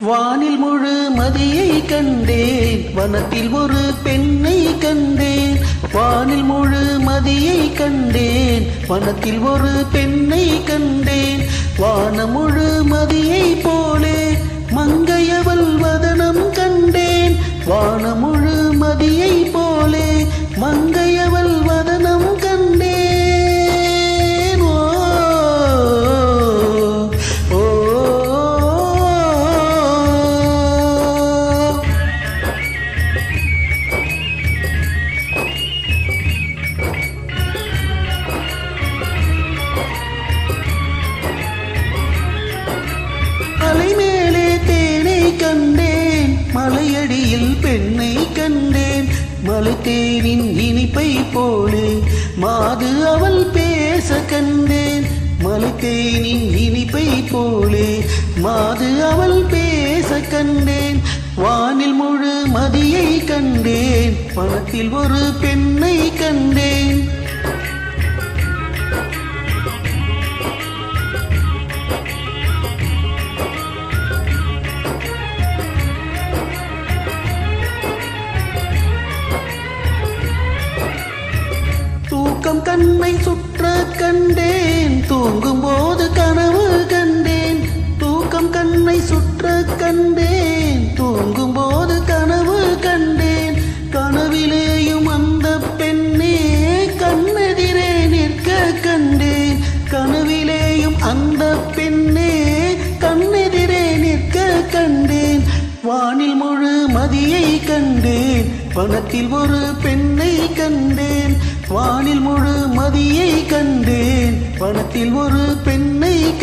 வானில் முழு மதியை கண்டேன் வனத்தில் ஒரு பெண்ணை கண்டேன் வானில் முழு மதியை கண்டேன் வனத்தில் ஒரு பெண்ணை கண்டேன் வானம் முழு மதியை போலே மங்கையவள் வதனம் கண்டேன் வானம் முழு மதியை போலே மங்கையவள் வதனம் கண்டேன் ஓ ஓ, ஓ அலை மேலே தேனை கண்டேன் மலையடியில் பெண்ணை கண்டேன் மலைத்தேனின் இனிப்பை போலே மாது அவள் பேச கண்டேன் மலைத்தேனின் இனிப்பை போலே மாது அவள் பேச கண்டேன் வானில் முழு மதியை கண்டேன் பணத்தில் ஒரு பெண்ணை கண்டேன் தூக்கம் கண்ணை சுற்ற கண்டேன் தூங்கும் போது கனவு கண்டேன் தூக்கம் கண்ணை சுற்ற கண்டேன் தூங்கும் போது கனவு கண்டேன் கனவிலேயும் அந்த பெண்ணே கண்ணெதிரே நிற்க கண்டேன் கனவிலேயும் அந்த பெண்ணே கண்ணெதிரே நிற்க கண்டேன் வானில் முழு மதியை கண்டேன் வனத்தில் ஒரு பெண்ணை கண்டேன் வானில் முழு மதியை கண்டேன் வனத்தில் ஒரு பெண்ணை